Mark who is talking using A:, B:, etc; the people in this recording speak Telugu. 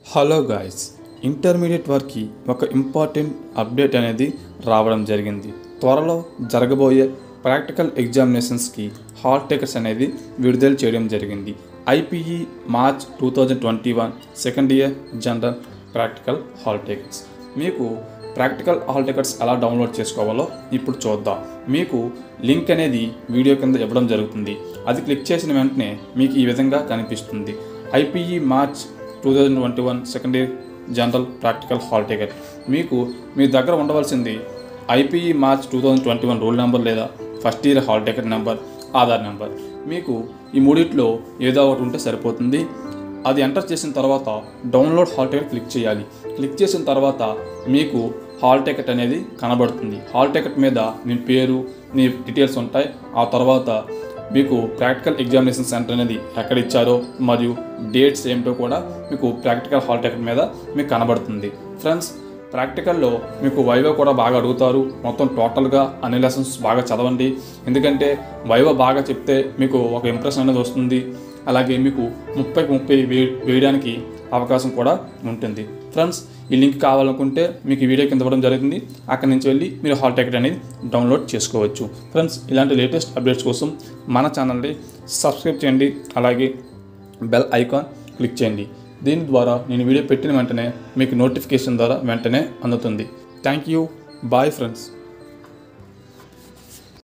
A: హలో గాయస్ ఇంటర్మీడియట్ వారికి ఒక ఇంపార్టెంట్ అప్డేట్ అనేది రావడం జరిగింది త్వరలో జరగబోయే ప్రాక్టికల్ ఎగ్జామినేషన్స్కి హాల్ టికెట్స్ అనేది విడుదల చేయడం జరిగింది IPE March two thousand twenty one second year general practical hall tickets మీకు ప్రాక్టికల్ హాల్ టికెట్స్ ఎలా డౌన్లోడ్ చేసుకోవాలో ఇప్పుడు చూద్దాం మీకు లింక్ అనేది వీడియో కింద ఇవ్వడం జరుగుతుంది అది క్లిక్ చేసిన వెంటనే మీకు ఈ విధంగా కనిపిస్తుంది IPE March two thousand twenty one second year general practical hall ticket మీకు మీ దగ్గర ఉండవలసింది IPE March two thousand twenty one roll number లేదా first year hall ticket number Aadhaar number మీకు ఈ మూడిట్లో ఏదో ఒకటి ఉంటే సరిపోతుంది అది ఎంటర్ చేసిన తర్వాత డౌన్లోడ్ హాల్ టికెట్ క్లిక్ చేయాలి క్లిక్ చేసిన తర్వాత మీకు హాల్ టికెట్ అనేది కనబడుతుంది హాల్ టికెట్ మీద మీ పేరు మీ డీటెయిల్స్ ఉంటాయి ఆ తర్వాత మీకు ప్రాక్టికల్ ఎగ్జామినేషన్ సెంటర్ అనేది ఎక్కడ ఇచ్చారో మరియు డేట్స్ ఏమిటో కూడా మీకు ప్రాక్టికల్ హాల్ టికెట్ మీద మీకు కనబడుతుంది ఫ్రెండ్స్ ప్రాక్టికల్లో మీకు వైవో కూడా బాగా అడుగుతారు మొత్తం టోటల్గా అన్ని లెసన్స్ బాగా చదవండి ఎందుకంటే వైవో బాగా చెప్తే మీకు ఒక ఇంప్రెషన్ అనేది వస్తుంది అలాగే మీకు ముప్పైకి ముప్పై వే వేయడానికి అవకాశం కూడా ఉంటుంది ఫ్రెండ్స్ ఈ లింక్ కావాలనుకుంటే మీకు ఈ వీడియో కింద ఇవ్వడం జరుగుతుంది అక్కడి నుంచి వెళ్ళి మీరు హాల్ టికెట్ అనేది డౌన్లోడ్ చేసుకోవచ్చు ఫ్రెండ్స్ ఇలాంటి లేటెస్ట్ అప్డేట్స్ కోసం మన ఛానల్ని సబ్స్క్రైబ్ చేయండి అలాగే బెల్ ఐకాన్ క్లిక్ చేయండి దీని ద్వారా నేను వీడియో పెట్టిన వెంటనే మీకు నోటిఫికేషన్ ద్వారా వెంటనే అందుతుంది థ్యాంక్ యూ బాయ్ ఫ్రెండ్స్